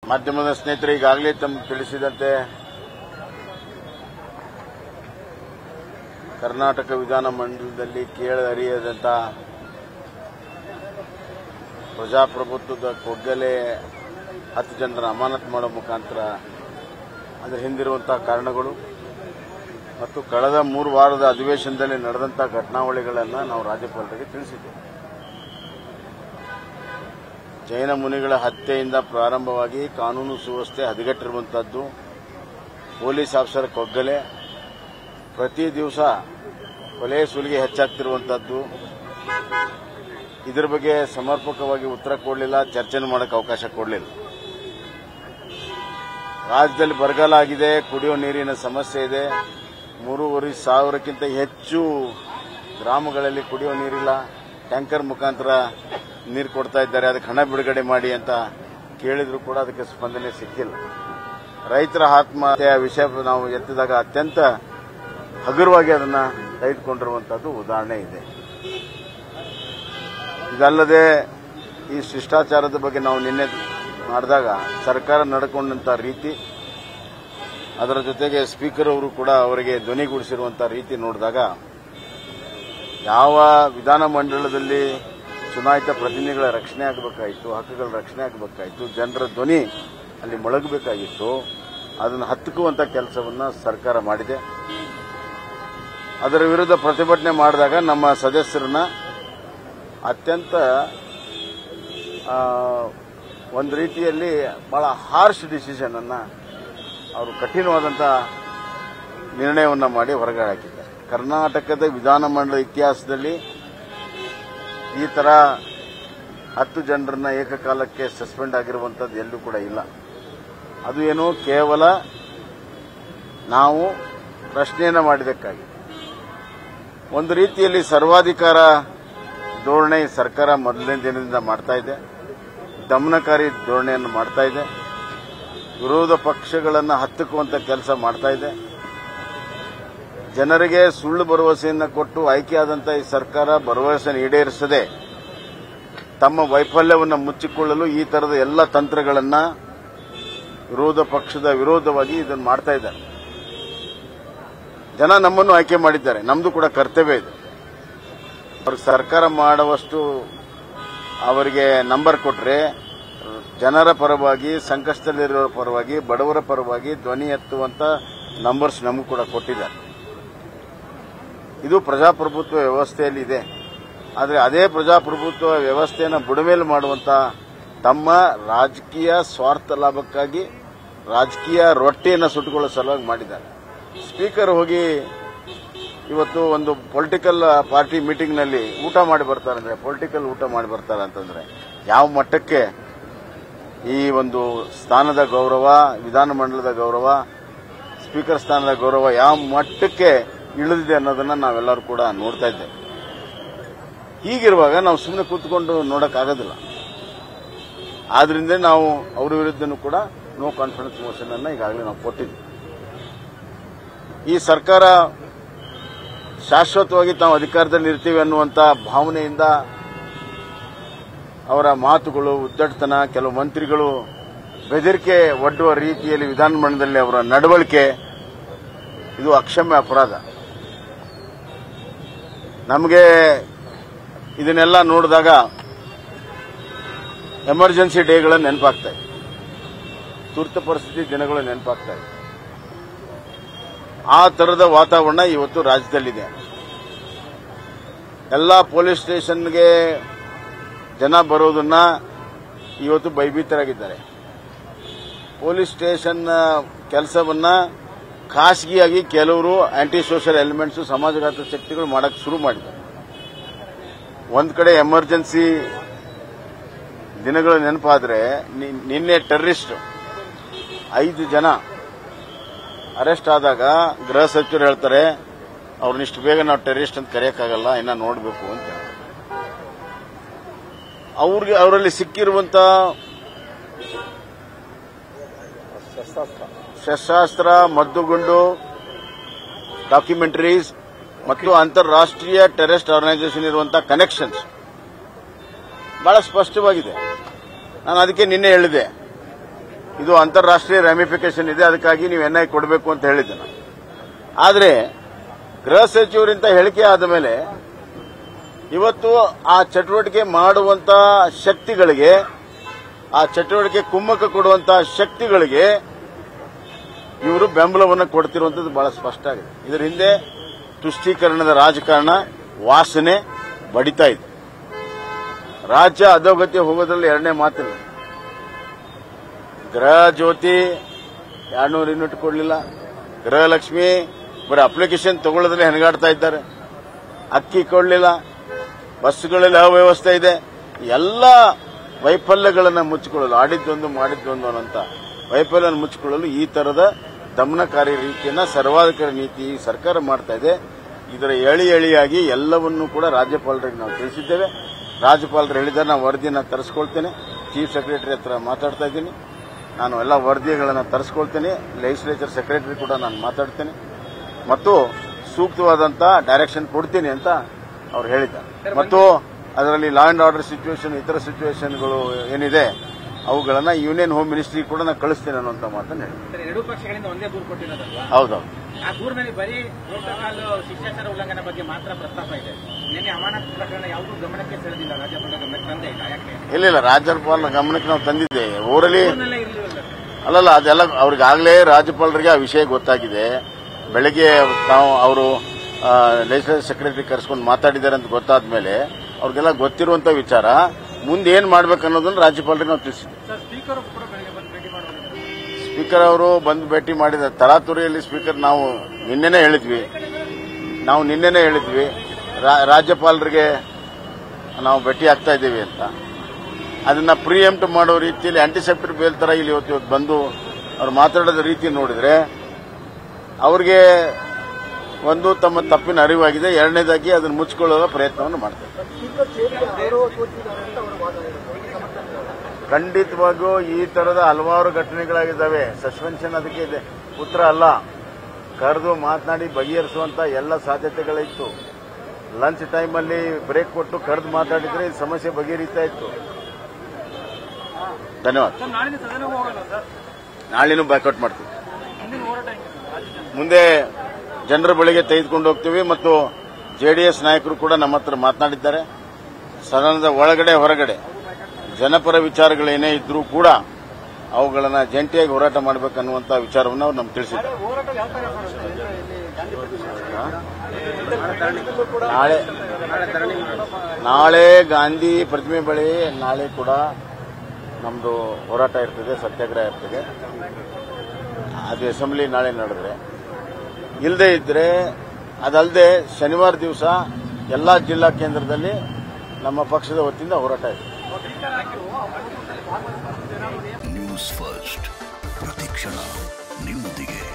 ಮಾಧ್ಯಮದ ಸ್ನೇಹಿತರು ಈಗಾಗಲೇ ತಮಗೆ ತಿಳಿಸಿದಂತೆ ಕರ್ನಾಟಕ ವಿಧಾನಮಂಡಲದಲ್ಲಿ ಕೇಳರಿಯದಂತ ಪ್ರಜಾಪ್ರಭುತ್ವದ ಕೊಗ್ಗಲೆ ಹತ್ತು ಜನರ ಅಮಾನತು ಮಾಡೋ ಮುಖಾಂತರ ಅದರ ಹಿಂದಿರುವಂತಹ ಕಾರಣಗಳು ಮತ್ತು ಕಳೆದ ಮೂರು ವಾರದ ಅಧಿವೇಶನದಲ್ಲಿ ನಡೆದಂಥ ಘಟನಾವಳಿಗಳನ್ನು ನಾವು ರಾಜ್ಯಪಾಲರಿಗೆ ತಿಳಿಸಿದ್ದೇವೆ ಜೈನ ಮುನಿಗಳ ಹತ್ಯೆಯಿಂದ ಪ್ರಾರಂಭವಾಗಿ ಕಾನೂನು ಸುವ್ಯವಸ್ಥೆ ಹದಗೆಟ್ಟಿರುವಂತಹದ್ದು ಪೊಲೀಸ್ ಆಫೀಸರ್ ಕೊಗ್ಗಲೆ ಪ್ರತಿ ದಿವಸ ಕೊಲೆ ಸುಲಿಗೆ ಹೆಚ್ಚಾಗ್ತಿರುವಂತಹದ್ದು ಇದರ ಬಗ್ಗೆ ಸಮರ್ಪಕವಾಗಿ ಉತ್ತರ ಕೊಡಲಿಲ್ಲ ಚರ್ಚೆ ಮಾಡೋಕ್ಕೆ ಅವಕಾಶ ಕೊಡಲಿಲ್ಲ ರಾಜ್ಯದಲ್ಲಿ ಬರಗಾಲ ಆಗಿದೆ ಕುಡಿಯೋ ನೀರಿನ ಸಮಸ್ಯೆ ಇದೆ ಮೂರುವರೆ ಸಾವಿರಕ್ಕಿಂತ ಹೆಚ್ಚು ಗ್ರಾಮಗಳಲ್ಲಿ ಕುಡಿಯೋ ನೀರಿಲ್ಲ ಟ್ಯಾಂಕರ್ ಮುಖಾಂತರ ನೀರು ಕೊಡ್ತಾ ಇದ್ದಾರೆ ಅದಕ್ಕೆ ಹಣ ಬಿಡುಗಡೆ ಮಾಡಿ ಅಂತ ಕೇಳಿದ್ರು ಕೂಡ ಅದಕ್ಕೆ ಸ್ಪಂದನೆ ಸಿಕ್ಕಿಲ್ಲ ರೈತರ ಆತ್ಮಹತ್ಯೆಯ ವಿಷಯ ನಾವು ಎತ್ತಿದಾಗ ಅತ್ಯಂತ ಹಗುರವಾಗಿ ಅದನ್ನ ತೆಗೆದುಕೊಂಡಿರುವಂತದ್ದು ಉದಾಹರಣೆ ಇದೆ ಇದಲ್ಲದೆ ಈ ಶಿಷ್ಟಾಚಾರದ ಬಗ್ಗೆ ನಾವು ನಿನ್ನೆ ಮಾಡಿದಾಗ ಸರ್ಕಾರ ನಡ್ಕೊಂಡಂತ ರೀತಿ ಅದರ ಜೊತೆಗೆ ಸ್ಪೀಕರ್ ಅವರು ಕೂಡ ಅವರಿಗೆ ಧ್ವನಿಗೂಡಿಸಿರುವಂತಹ ರೀತಿ ನೋಡಿದಾಗ ಯಾವ ವಿಧಾನಮಂಡಲದಲ್ಲಿ ಚುನಾಯಿತ ಪ್ರತಿನಿಧಿಗಳ ರಕ್ಷಣೆ ಆಗಬೇಕಾಯಿತು ಹಕ್ಕುಗಳ ರಕ್ಷಣೆ ಆಗಬೇಕಾಯಿತು ಜನರ ಧ್ವನಿ ಅಲ್ಲಿ ಮೊಳಗಬೇಕಾಗಿತ್ತು ಅದನ್ನು ಹತ್ತಿಕ್ಕುವಂತ ಕೆಲಸವನ್ನ ಸರ್ಕಾರ ಮಾಡಿದೆ ಅದರ ವಿರುದ್ಧ ಪ್ರತಿಭಟನೆ ಮಾಡಿದಾಗ ನಮ್ಮ ಸದಸ್ಯರನ್ನ ಅತ್ಯಂತ ಆ, ಒಂದು ರೀತಿಯಲ್ಲಿ ಬಹಳ ಹಾರ್ಶ್ ಡಿಸಿಷನ್ ಅನ್ನ ಅವರು ಕಠಿಣವಾದಂಥ ನಿರ್ಣಯವನ್ನು ಮಾಡಿ ಹೊರಗಡೆ ಹಾಕಿದ್ದಾರೆ ಕರ್ನಾಟಕದ ವಿಧಾನಮಂಡಲ ಇತಿಹಾಸದಲ್ಲಿ ಈ ತರ ಹತ್ತು ಜನರನ್ನ ಏಕಕಾಲಕ್ಕೆ ಸಸ್ಪೆಂಡ್ ಆಗಿರುವಂಥದ್ದು ಎಲ್ಲೂ ಕೂಡ ಇಲ್ಲ ಅದು ಏನು ಕೇವಲ ನಾವು ಪ್ರಶ್ನೆಯನ್ನು ಮಾಡಿದಕ್ಕಾಗಿ ಒಂದು ರೀತಿಯಲ್ಲಿ ಸರ್ವಾಧಿಕಾರ ಧೋರಣೆ ಈ ಸರ್ಕಾರ ಮೊದಲನೇ ದಿನದಿಂದ ಮಾಡ್ತಾ ಇದೆ ದಮನಕಾರಿ ಧೋರಣೆಯನ್ನು ಮಾಡ್ತಾ ಇದೆ ವಿರೋಧ ಪಕ್ಷಗಳನ್ನು ಹತ್ತಿಕ್ಕುವಂತ ಕೆಲಸ ಮಾಡ್ತಾ ಇದೆ ಜನರಿಗೆ ಸುಳ್ಳು ಭರವಸೆಯನ್ನು ಕೊಟ್ಟು ಆಯ್ಕೆಯಾದಂಥ ಈ ಸರ್ಕಾರ ಭರವಸೆಯನ್ನು ಈಡೇರಿಸದೆ ತಮ್ಮ ವೈಫಲ್ಯವನ್ನು ಮುಚ್ಚಿಕೊಳ್ಳಲು ಈ ತರದ ಎಲ್ಲ ತಂತ್ರಗಳನ್ನ ವಿರೋಧ ಪಕ್ಷದ ವಿರೋಧವಾಗಿ ಇದನ್ನು ಮಾಡ್ತಾ ಇದ್ದಾರೆ ಜನ ನಮ್ಮನ್ನು ಆಯ್ಕೆ ಮಾಡಿದ್ದಾರೆ ನಮ್ದು ಕೂಡ ಕರ್ತವ್ಯ ಇದೆ ಅವ್ರಿಗೆ ಸರ್ಕಾರ ಮಾಡುವಷ್ಟು ಅವರಿಗೆ ನಂಬರ್ ಕೊಟ್ರೆ ಜನರ ಪರವಾಗಿ ಸಂಕಷ್ಟದಲ್ಲಿರುವ ಪರವಾಗಿ ಬಡವರ ಪರವಾಗಿ ಧ್ವನಿ ಎತ್ತುವಂತ ನಂಬರ್ಸ್ ನಮಗೂ ಕೂಡ ಕೊಟ್ಟಿದ್ದಾರೆ ಇದು ಪ್ರಜಾಪ್ರಭುತ್ವ ವ್ಯವಸ್ಥೆಯಲ್ಲಿ ಇದೆ ಆದರೆ ಅದೇ ಪ್ರಜಾಪ್ರಭುತ್ವ ವ್ಯವಸ್ಥೆಯನ್ನು ಬುಡಮೇಲು ಮಾಡುವಂತ ತಮ್ಮ ರಾಜಕೀಯ ಸ್ವಾರ್ಥ ಲಾಭಕ್ಕಾಗಿ ರಾಜಕೀಯ ರೊಟ್ಟಿಯನ್ನು ಸುಟ್ಟುಕೊಳ್ಳೋ ಸಲುವಾಗಿ ಮಾಡಿದ್ದಾರೆ ಸ್ಪೀಕರ್ ಹೋಗಿ ಇವತ್ತು ಒಂದು ಪೊಲಿಟಿಕಲ್ ಪಾರ್ಟಿ ಮೀಟಿಂಗ್ನಲ್ಲಿ ಊಟ ಮಾಡಿ ಬರ್ತಾರಂದ್ರೆ ಪೊಲಿಟಿಕಲ್ ಊಟ ಮಾಡಿ ಬರ್ತಾರೆ ಅಂತಂದ್ರೆ ಯಾವ ಮಟ್ಟಕ್ಕೆ ಈ ಒಂದು ಸ್ಥಾನದ ಗೌರವ ವಿಧಾನಮಂಡಲದ ಗೌರವ ಸ್ಪೀಕರ್ ಸ್ಥಾನದ ಗೌರವ ಯಾವ ಮಟ್ಟಕ್ಕೆ ಇಳಿದಿದೆ ಅನ್ನೋದನ್ನ ನಾವೆಲ್ಲರೂ ಕೂಡ ನೋಡ್ತಾ ಇದ್ದೇವೆ ಹೀಗಿರುವಾಗ ನಾವು ಸುಮ್ಮನೆ ಕೂತ್ಕೊಂಡು ನೋಡಕ್ಕಾಗೋದಿಲ್ಲ ಆದ್ರಿಂದ ನಾವು ಅವರ ವಿರುದ್ಧನೂ ಕೂಡ ನೋ ಕಾನ್ಫಿಡೆನ್ಸ್ ಮೋಷನ್ ಅನ್ನ ಈಗಾಗಲೇ ನಾವು ಕೊಟ್ಟಿದ್ವಿ ಈ ಸರ್ಕಾರ ಶಾಶ್ವತವಾಗಿ ತಾವು ಅಧಿಕಾರದಲ್ಲಿ ಇರ್ತೀವಿ ಅನ್ನುವಂತ ಭಾವನೆಯಿಂದ ಅವರ ಮಾತುಗಳು ಉದ್ದಟತನ ಕೆಲವು ಮಂತ್ರಿಗಳು ಬೆದರಿಕೆ ಒಡ್ಡುವ ರೀತಿಯಲ್ಲಿ ವಿಧಾನಮಂಡಲದಲ್ಲಿ ಅವರ ನಡವಳಿಕೆ ಇದು ಅಕ್ಷಮ್ಯ ಅಪರಾಧ ನಮಗೆ ಇದನ್ನೆಲ್ಲ ನೋಡಿದಾಗ ಎಮರ್ಜೆನ್ಸಿ ಡೇಗಳ ನೆನಪಾಗ್ತಾ ಇದೆ ತುರ್ತು ಪರಿಸ್ಥಿತಿ ದಿನಗಳು ನೆನಪಾಗ್ತಾ ಇದೆ ಆ ತರದ ವಾತಾವರಣ ಇವತ್ತು ರಾಜ್ಯದಲ್ಲಿದೆ ಎಲ್ಲ ಪೊಲೀಸ್ ಸ್ಟೇಷನ್ಗೆ ಜನ ಬರೋದನ್ನ ಇವತ್ತು ಭಯಭೀತರಾಗಿದ್ದಾರೆ ಪೊಲೀಸ್ ಸ್ಟೇಷನ್ ಕೆಲಸವನ್ನ ಖಾಸಗಿಯಾಗಿ ಕೆಲವರು ಆಂಟಿ ಸೋಷಿಯಲ್ ಎಲಿಮೆಂಟ್ಸ್ ಸಮಾಜಘಾತ ಶಕ್ತಿಗಳು ಮಾಡಕ್ ಶುರು ಮಾಡಿದ್ದಾರೆ ಒಂದ್ ಕಡೆ ಎಮರ್ಜೆನ್ಸಿ ದಿನಗಳು ನೆನಪಾದ್ರೆ ನಿ- ನಿನ್ನೆ ಟೆರರಿಸ್ಟ್ ಐದು ಜನ ಅರೆಸ್ಟ್ ಆದಾಗ ಗೃಹ ಸಚಿವರು ಹೇಳ್ತಾರೆ ಅವ್ರನ್ನಿಷ್ಟು ಬೇಗ ನಾವು ಟೆರರಿಸ್ಟ್ ಅಂತ ಕರೆಯಕ್ಕಾಗಲ್ಲ ಇನ್ನ ನೋಡಬೇಕು ಅಂತ ಹೇಳ್ತಾರೆ. ಅವ್ರಿಗೆ ಅವರಲ್ಲಿ ಸಿಕ್ಕಿರುವಂತ ಶಸ್ತ್ರಾಸ್ತ್ರ ಮದ್ದುಗುಂಡು ಡಾಕ್ಯುಮೆಂಟರೀಸ್ ಮತ್ತು ಅಂತಾರಾಷ್ಟ್ರೀಯ ಟೆರರಿಸ್ಟ್ ಆರ್ಗನೈಸೇಷನ್ ಇರುವಂತಹ ಕನೆಕ್ಷನ್ಸ್ ಬಹಳ ಸ್ಪಷ್ಟವಾಗಿದೆ ನಾನು ಅದಕ್ಕೆ ನಿನ್ನೆ ಹೇಳಿದೆ ಇದು ಅಂತಾರಾಷ್ಟ್ರೀಯ ರ್ಯಾಮಿಫಿಕೇಶನ್ ಇದೆ ಅದಕ್ಕಾಗಿ ನೀವು ಎನ್ಐ ಕೊಡಬೇಕು ಅಂತ ಹೇಳಿದ್ದೆ ನಾನು ಆದರೆ ಗೃಹ ಸಚಿವರಿಂದ ಹೇಳಿಕೆ ಆದ ಮೇಲೆ ಇವತ್ತು ಆ ಚಟುವಟಿಕೆ ಮಾಡುವಂತ ಶಕ್ತಿಗಳಿಗೆ ಆ ಚಟುವಟಿಕೆ ಕುಮ್ಮಕ್ಕ ಕೊಡುವಂತ ಶಕ್ತಿಗಳಿಗೆ ಇವರು ಬೆಂಬಲವನ್ನು ಕೊಡ್ತಿರುವಂತದ್ದು ಬಹಳ ಸ್ಪಷ್ಟ ಆಗಿದೆ ಇದರ ಹಿಂದೆ ತುಷ್ಟೀಕರಣದ ರಾಜಕಾರಣ ವಾಸನೆ ಬಡಿತಾ ಇದೆ ರಾಜ್ಯ ಅಧೋಗತಿ ಹೋಗೋದ್ರಲ್ಲಿ ಎರಡನೇ ಮಾತಿಲ್ಲ ಗೃಹ ಜ್ಯೋತಿ ಎರಡ್ನೂರು ಯೂನಿಟ್ ಕೊಡಲಿಲ್ಲ ಗೃಹಲಕ್ಷ್ಮಿ ಬರೀ ಅಪ್ಲಿಕೇಶನ್ ತಗೊಳ್ಳೋದ್ರಲ್ಲಿ ಹೆಣಗಾಡ್ತಾ ಇದ್ದಾರೆ ಅಕ್ಕಿ ಕೊಡಲಿಲ್ಲ ಬಸ್ಗಳಲ್ಲಿ ಅವ್ಯವಸ್ಥೆ ಇದೆ ಎಲ್ಲ ವೈಫಲ್ಯಗಳನ್ನು ಮುಚ್ಚಿಕೊಳ್ಳಲು ಆಡಿದ್ದೊಂದು ಮಾಡಿದ್ದೊಂದು ಅನ್ನೋಂಥ ವೈಫಲ್ಯವನ್ನು ಮುಚ್ಚಿಕೊಳ್ಳಲು ಈ ತರದ ದಮನಕಾರಿ ರೀತಿಯನ್ನ ಸರ್ವಾಧಿಕಾರಿ ನೀತಿ ಈ ಸರ್ಕಾರ ಮಾಡ್ತಾ ಇದೆ ಇದರ ಎಳಿ ಎಳಿಯಾಗಿ ಎಲ್ಲವನ್ನೂ ಕೂಡ ರಾಜ್ಯಪಾಲರಿಗೆ ನಾವು ತಿಳಿಸಿದ್ದೇವೆ ರಾಜ್ಯಪಾಲರು ಹೇಳಿದ್ದಾರೆ ನಾವು ವರದಿಯನ್ನು ತರಿಸ್ಕೊಳ್ತೇನೆ ಚೀಫ್ ಸೆಕ್ರೆಟರಿ ಹತ್ರ ಮಾತಾಡ್ತಾ ಇದ್ದೀನಿ ನಾನು ಎಲ್ಲ ವರದಿಗಳನ್ನು ತರಿಸ್ಕೊಳ್ತೇನೆ ಲೆಜಿಸ್ಲೇಚರ್ ಸೆಕ್ರೆಟರಿ ಕೂಡ ನಾನು ಮಾತಾಡ್ತೇನೆ ಮತ್ತು ಸೂಕ್ತವಾದಂತ ಡೈರೆಕ್ಷನ್ ಕೊಡ್ತೀನಿ ಅಂತ ಅವ್ರು ಹೇಳಿದ್ದಾರೆ ಮತ್ತು ಅದರಲ್ಲಿ ಲಾ ಅಂಡ್ ಆರ್ಡರ್ ಸಿಚುವೇಶನ್ ಇತರ ಸಿಚುವೇಶನ್ಗಳು ಏನಿದೆ ಅವುಗಳನ್ನ ಯೂನಿಯನ್ ಹೋಮ್ ಮಿನಿಸ್ಟ್ರಿ ಕೂಡ ನಾನು ಕಳಿಸ್ತೇನೆ ಅನ್ನುವಂತ ಮಾತನ್ನು ಹೇಳಿ ಸರ್ ಎರಡೂ ಪಕ್ಷಗಳಿಂದ ಒಂದೇ ದೂರು ಕೊಟ್ಟಿರೋದಲ್ವಾ ಹೌದೌದು ಆ ದೂರಿನಲ್ಲಿ ಬರೀ ಪ್ರೋಟೋಕಾಲ್ ಶಿಷ್ಟಾಚಾರ ಉಲ್ಲಂಘನೆ ಬಗ್ಗೆ ಮಾತ್ರ ಪ್ರಸ್ತಾಪ ಇದೆ ನಿನ್ನೆ ಅಮಾನತು ಪ್ರಕರಣ ಯಾವುದೂ ಗಮನಕ್ಕೆ ಸೆಳೆದಿಲ್ಲ ರಾಜ್ಯಪಾಲರ ಗಮನಕ್ಕೆ ತಂದೇ ಇಲ್ಲ ಯಾಕೆ ಇಲ್ಲ ಇಲ್ಲ ರಾಜ್ಯಪಾಲರ ಗಮನಕ್ಕೆ ನಾವು ತಂದಿದ್ದೇವೆ ಊರಲ್ಲಿ ದೂರಿನಲ್ಲೇ ಇರಲಿಲ್ಲ ಅಲ್ಲಲ್ಲ ಅದೆಲ್ಲ ಅವ್ರಿಗಾಗಲೇ ರಾಜ್ಯಪಾಲರಿಗೆ ಆ ವಿಷಯ ಗೊತ್ತಾಗಿದೆ ಬೆಳಗ್ಗೆ ತಾವು ಅವರು ಲೆಜಿಸ್ಲೇಟಿವ್ ಸೆಕ್ರೆಟರಿ ಕರೆಸ್ಕೊಂಡು ಮಾತಾಡಿದ್ದಾರೆ ಅಂತ ಗೊತ್ತಾದ ಮೇಲೆ ಅವ್ರಿಗೆಲ್ಲ ಗೊತ್ತಿರುವಂತ ವಿಚಾರ ಮುಂದೆ ಏನ್ ಮಾಡ್ಬೇಕು ಅನ್ನೋದನ್ನ ರಾಜ್ಯಪಾಲರಿಗೆ ನಾವು ತಿಳಿಸಿದ್ವಿ ಸರ್ ಸ್ಪೀಕರ್ ಕೂಡ ಬೆಳಗ್ಗೆ ಬಂದು ಭೇಟಿ ಮಾಡೋದು ಸ್ಪೀಕರ್ ಅವರು ಬಂದು ಭೇಟಿ ಮಾಡಿದ ತರಾತುರಿಯಲ್ಲಿ ಸ್ಪೀಕರ್ ನಾವು ನಿನ್ನೆನೇ ಹೇಳಿದ್ವಿ ನಾವು ನಿನ್ನೆನೇ ಹೇಳಿದ್ವಿ ರಾ- ರಾಜ್ಯಪಾಲರಿಗೆ ನಾವು ಭೇಟಿ ಆಗ್ತಾ ಇದ್ದೀವಿ ಅಂತ ಅದನ್ನ ಪ್ರಿಯಂಪ್ಟ್ ಮಾಡೋ ರೀತಿಯಲ್ಲಿ ಆಂಟಿಸೆಪ್ಟಿಕ್ ಬೇಲ್ ತರ ಇಲ್ಲಿ ಇವತ್ತು ಇವತ್ತು ಬಂದು ಅವ್ರು ಮಾತಾಡೋದ ರೀತಿ ನೋಡಿದ್ರೆ ಅವ್ರಿಗೆ ಒಂದು ತಮ್ಮ ತಪ್ಪಿನ ಅರಿವಾಗಿದೆ ಎರಡನೇದಾಗಿ ಅದನ್ನು ಮುಚ್ಚಿಕೊಳ್ಳುವ ಪ್ರಯತ್ನವನ್ನು ಮಾಡ್ತಾರೆ ಖಂಡಿತವಾಗಿಯೂ ಈ ತರದ ಹಲವಾರು ಘಟನೆಗಳಾಗಿದ್ದಾವೆ ಸಸ್ಪೆನ್ಷನ್ ಅದಕ್ಕೆ ಇದೆ ಉತ್ತರ ಅಲ್ಲ ಕರೆದು ಮಾತನಾಡಿ ಬಗೆಹರಿಸುವಂತ ಎಲ್ಲ ಸಾಧ್ಯತೆಗಳಿತ್ತು ಲಂಚ್ ಟೈಮಲ್ಲಿ ಬ್ರೇಕ್ ಕೊಟ್ಟು ಕರೆದು ಮಾತಾಡಿದ್ರೆ ಈ ಸಮಸ್ಯೆ ಬಗೆಹರಿತಾ ಇತ್ತು ಧನ್ಯವಾದ ಸರ್ ನಾಳಿನ ಸದನ ಹೋಗಲ್ಲ ಸರ್ ನಾಳೆನೂ ಬ್ಯಾಕೌಟ್ ಮಾಡ್ತೀವಿ ಮುಂದಿನ ಹೋರಾಟ ಹೆಂಗೆ ಸರ್ ರಾಜ್ಯದ ಮುಂದೆ ಜನರ ಬಳಿಗೆ ತೆಗೆದುಕೊಂಡು ಹೋಗ್ತೀವಿ ಮತ್ತು ಜೆಡಿಎಸ್ ನಾಯಕರು ಕೂಡ ನಮ್ಮ ಹತ್ರ ಮಾತನಾಡಿದ್ದಾರೆ ಸದನದ ಒಳಗಡೆ ಹೊರಗಡೆ ಜನಪರ ವಿಚಾರಗಳೇನೇ ಇದ್ರೂ ಕೂಡ ಅವುಗಳನ್ನು ಜಂಟಿಯಾಗಿ ಹೋರಾಟ ಮಾಡಬೇಕನ್ನುವಂತ ವಿಚಾರವನ್ನು ಅವ್ರು ನಮ್ಗೆ ತಿಳಿಸಿದ್ದಾರೆ ಹೋರಾಟ ಯಾವ ತರ ಸರ್ ಇಲ್ಲಿ ಗಾಂಧಿ ನಾಳೆ ನಾಳೆ ಗಾಂಧಿ ಪ್ರತಿಮೆ ಬಳಿ ನಾಳೆ ಕೂಡ ನಮ್ದು ಹೋರಾಟ ಇರ್ತದೆ ಸತ್ಯಾಗ್ರಹ ಇರ್ತದೆ ಅದು ಅಸೆಂಬ್ಲಿ ನಾಳೆ ನಡೆದ್ರೆ ಇಲ್ಲದೆ ಇದ್ರೆ ಅದಲ್ಲದೆ ಶನಿವಾರ ದಿವಸ ಎಲ್ಲ ಜಿಲ್ಲಾ ಕೇಂದ್ರದಲ್ಲಿ ನಮ್ಮ ಪಕ್ಷದ ವತಿಯಿಂದ ಹೋರಾಟ ಇದೆ ನ್ಯೂಸ್ ಫಸ್ಟ್ ಪ್ರತಿಕ್ಷಣ ನಿಮ್ಮೊಂದಿಗೆ